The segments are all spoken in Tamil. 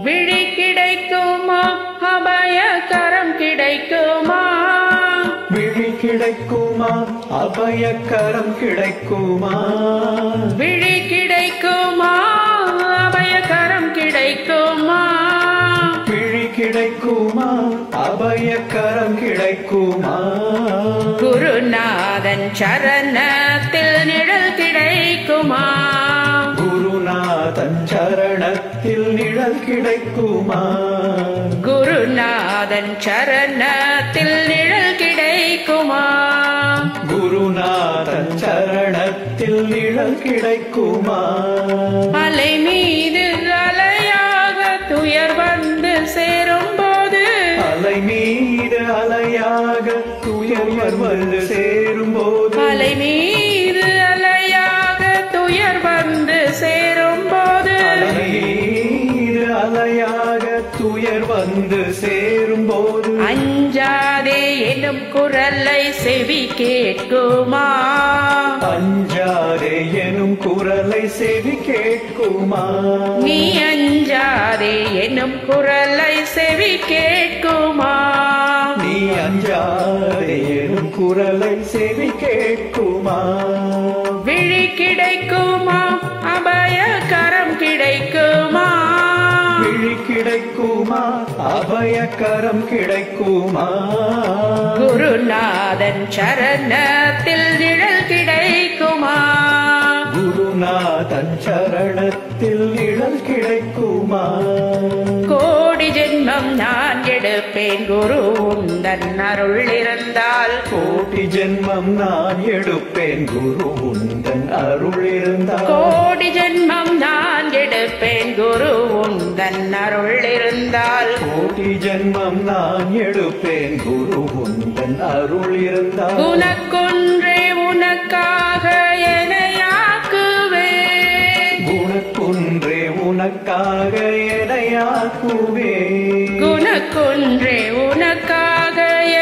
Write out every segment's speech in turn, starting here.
விழி கிடைக்குமா அபய கரம் கிடைக்குமா விழி கிடைக்குமா அபயக்கரம் கிடைக்குமா விழி கிடைக்குமா அபய கரம் கிடைக்குமா விழி கிடைக்குமா அபயக்கரம் கிடைக்குமா குருநாதன் சரணத்தில் நிழல் கிடைக்குமா குருநாதன் சரணத்தில் நிழல் கிடைக்குமா குருநாதன் சரணத்தில் நிழல் கிடைக்குமா குருநாதன் சரணத்தில் நிழல் கிடைக்குமா அலை மீது அலையாக துயர் வந்து சேரும் போது அலை மீது அலையாக துயர் வந்து சேரும்போது அலை மீது அலையாக துயர் வந்து சேரும் போது அலை மீது அலையாக துயர் வந்து சேரும்போது அஞ்சாதே எனும் குரலை செவி கேட்குமா அஞ்சாதே எனும் குரலை செவி கேட்குமா நீ அஞ்சாதே எனும் குரலை செவி கேட்குமா நீ அஞ்சாதே எனும் குரலை செவி கேட்குமா விழி கிடைக்குமா அபய கரம் கிடைக்குமா விழி கிடைக்குமா அபயக்கரம் கிடைக்குமா குருநாதன் சரணத்தில் நிழல் கிடைக்குமா குருநாதன் சரணத்தில் நிழல் கிடைக்குமா கோடி ஜென்மம் நான் எடுப்பேன் குரு உந்தன் அருள் இருந்தால் கோடி ஜென்மம் நான் எடுப்பேன் குரு உந்தன் அருள் இருந்தால் கோடி ஜென்மம் நான் எடுப்பேன் குரு உந்தன் அருள் இருந்தால் கோடி ஜென்மம் நான் எடுப்பேன் குரு உந்தன் அருள் இருந்தால் உனக்கொன்றே உனக்காக எனையாக்குவேன் குணக்குன்றே உனக்காக எனையாக்குவே குணக்கொன்றே உனக்காக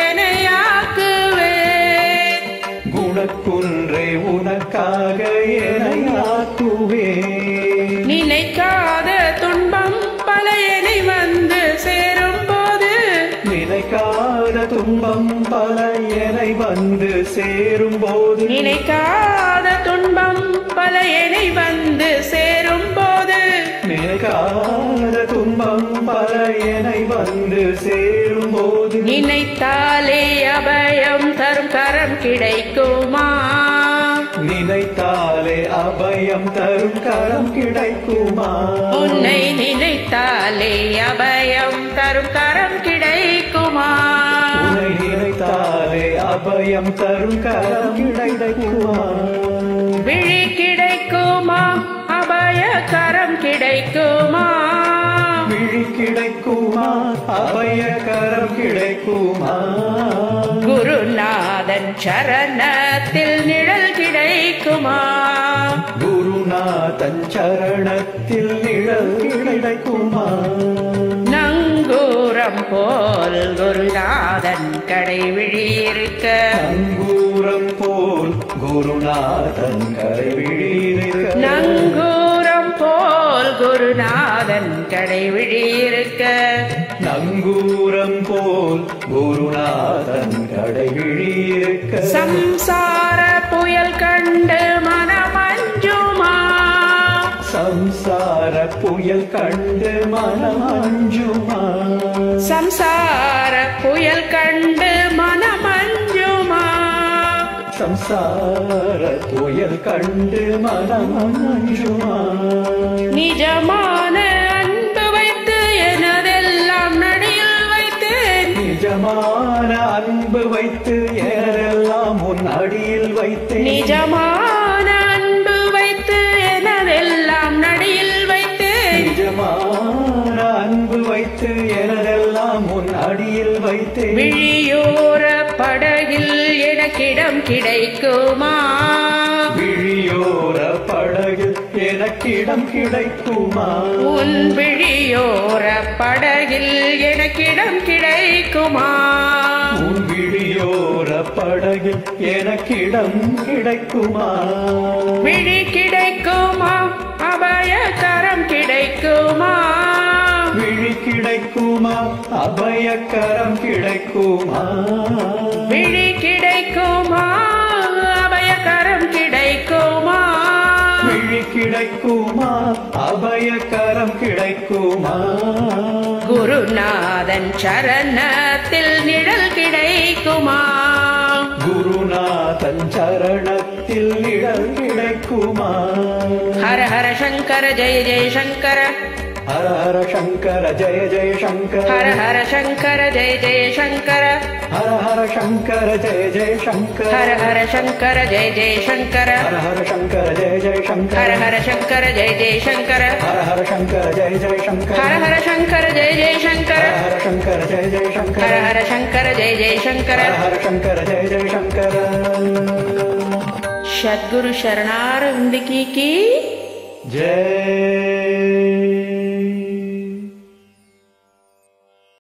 எனையாக்குவேன் குணக்குன்றே உனக்காக எனையாக்குவே நினைக்காத துன்பம் பல என்னை வந்து சேரும் போது நினைக்காத துன்பம் பல எனை வந்து சேரும் போது நினைக்காத துன்பம் பல என்னை வந்து சேரும் போது நினைக்காத துன்பம் பல எனை வந்து சேரும் போது நினைத்தாலே அபயம் தரும் கரம் கிடைக்குமா நினைத்தாலே அபயம் தரும் கரம் கிடைக்குமா உன்னை நினைத்தாலே அபயம் தரும் கரம் கிடைக்குமா உன்னை நினைத்தாலே அபயம் தரும் கரம் கிடைக்குமா விழி கிடைக்குமா அபய கரம் கிடைக்குமா விழி கிடைக்குமா அபய கரம் கிடைக்குமா குருநாதன் சரணத்தில் நிழல் கிடைக்குமா குருநாதன் சரணத்தில் நிழல் கிடைக்குமா நங்கூரம் போல் குருநாதன் கடை விழியிருக்க அங்கூரம் போல் குருநாதன் கரைவிழியிருக்க நங்கூரம் போல் குருநாதன் கடை விழியிருக்க நங்கூரம் போல் குருநாதன் கடைவிழியிருக்க சம்சார புயல் கண்டு மனமஞ்சுமா சம்சார புயல் கண்டு மனம் அஞ்சுமா சம்சார புயல் கண்டு மனமஞ்சுமா சம்சார புயல் கண்டு மனம் அஞ்சுமா நிஜமான அன்பு வைத்து எனதெல்லாம் நடியில் வைத்தேன் நிஜமான அன்பு வைத்து ஏறெல்லாம் உன் அடியில் வைத்தேன் நிஜமான அன்பு வைத்து எனதெல்லாம் நடியில் வைத்தேன் நிஜமான அன்பு வைத்து எனதெல்லாம் உன் அடியில் வைத்தேன் விழியோர படகில் எனக்கிடம் கிடைக்குமா விழியோர படகில் எனக்கிடம் கிடைக்குமா உன் விழியோர படகில் எனக்கிடம் கிடைக்குமா உன் விழியோர படகில் எனக்கிடம் கிடைக்குமா விழி கிடைக்குமா அபய கரம் கிடைக்குமா விழி கிடைக்குமா அபயக்கரம் கிடைக்குமா விழி கிடைக்குமா அபயகரம் கிடைக்குமா விழி கிடைக்குமா அபயக்கரம் கிடைக்குமா குருநாதன் சரணத்தில் நிழல் கிடைக்குமா குருநாதன் சரணத்தில் நிழல் கிடைக்குமா ஹர ஹர சங்கர ஜெய ஜெய சங்கர ஹர ஹர சங்கர ஜெய ஜெய சங்கர ஹர ஹர சங்கர ஜெய ஜெய சங்கர ஹர ஹர சங்கர ஜெய ஜெய சங்கர ஹர ஹர சங்கர ஜெய ஜெய சங்கர ஹர ஹர சங்கர ஜெய ஜெய சங்கர ஹர ஹர சங்கர ஜெய ஜெய சங்கர ஹர ஹர சங்கர ஜெய ஜெய சங்கர ஹர ஹர சங்கர ஜெய ஜெய சங்கர ஹர ஹர சங்கர ஜெய ஜெய சங்கர ஹர ஹர சங்கர ஜெய ஜெய சங்கர ஹர ஹர சங்கர ஜெய ஜெய சங்கர சத்குரு சரணாரவிந்த் கி கி ஜெய